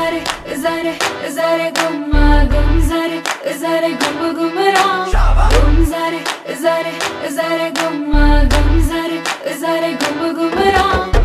zare zare zare gumma gum zare zare gum gum ra gum zare zare zare gumma gum zare zare gum gum ra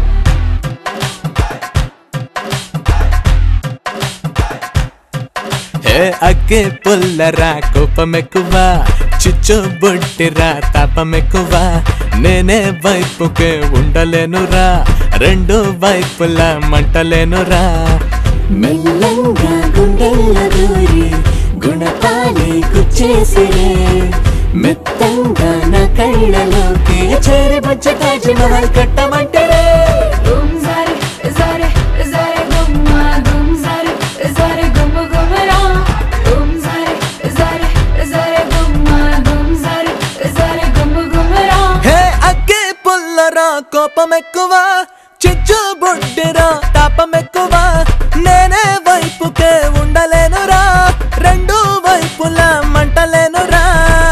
హే అగ్గే పుల్లరా కోపమెక్కువ చిచ్చు బుట్టిరా తాపమెక్కువ నేనే వైపుకే ఉండలేనురా రెండు వైపుల మంటలేనురా మెల్లంగా గుండెల్ల దూరి గుణపాలి గుచ్చేసిరే మెత్తంగా నా కళ్ళలోకి చేరబుచ్చ తాజ్ మహల్ కట్టమంటే gum zare zare zare gumma gum zare zare gum gum ra gum zare zare zare gumma gum zare zare gum gum ra హే అగ్గే పుల్లరా కోపమెక్కువ చిచ్చు బుట్టిరా తాపమెక్కువ నేనే వైపుకే ఉండలేనురా రెండు వైపుల మంటలేనురా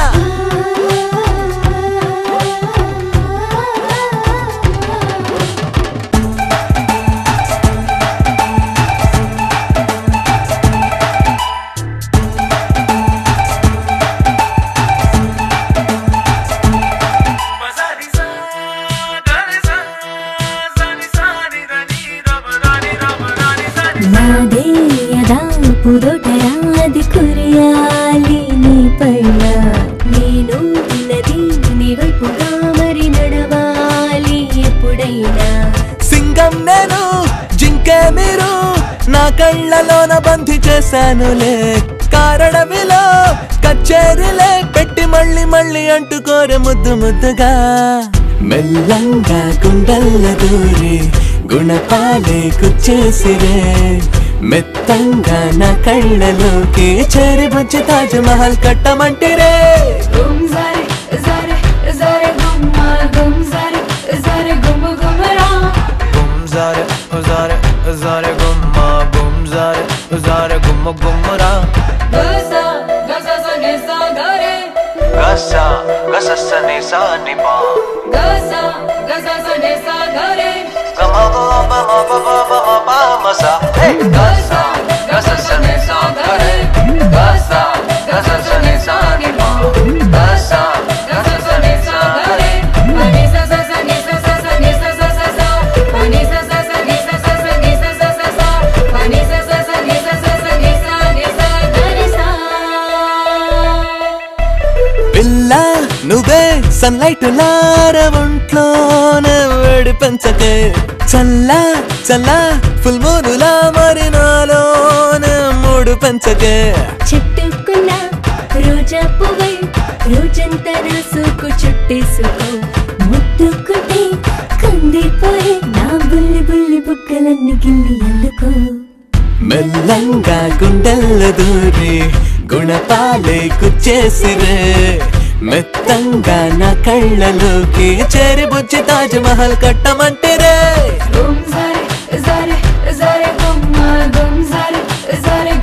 నాదే యదా పురోటరా అది కురియాలి నీ పైన నేను ఉన్నది నీ వైపుగా మరి నడవాలి ఎప్పుడైనా సింగం నేను జింకే మీరు నా కళ్ళలోన బంధి చేశానులే కారడవిలో కచ్చేరిలే పెట్టి మళ్ళీ మళ్ళీ అంటుకోరే ముద్దు ముద్దుగా మెల్లంగా గుండెల్ల దూరి గుణపాలే కుచ్చేసిరే మెత్తంగా నా కళ్ళలోకి చేరిబుచ్చి Taj Mahal కట్టమంటిరే gum zare zare zare gumma gum zare zare gum gum ra Bum zare, zare, zare gumma, bum zare, zare gumma gummara. gasa gasa sa ne sa ga re Gasa, gasa sa ni sa ni pa. gasa gasa sa ne sa ga re Gama ba ba ma ba ba ba ma ba ma sa. Hey, gasa, gasa sa ni sa ga re. Gasa, gasa sa ni sa ni pa. Gasa, gasa sa ni sa ga re. Ani sa sa sa ni sa sa sa ni sa sa sa sa Ani sa sa sa ni sa sa sa ni sa sa sa sa Ani sa sa sa ni sa sa sa ni sa ni sa ga ni sa పిల్ల నువ్వే sunlight లార ఒంట్లోనే వేడి పెంచకే చల్ల చల్ల full మూనులా మరి నాలోనే మూడు పెంచకే చెట్టుకున్న రోజా పువ్వై రోజంతా రాసుకు చుట్టేసుకో ముట్టుకుంటే కందిపోయే నా బుల్లి బుల్లి బుక్కలన్నీ గిల్లి అందుకో మెల్లంగా గుండెల్ల దూరి గుణపాలే కుచ్చేసిరే మెత్తంగా నా కళ్ళలోకి చేరిబుచ్చి Taj Mahal కట్టమంటిరే Gum zare zare zare gum gum zare zare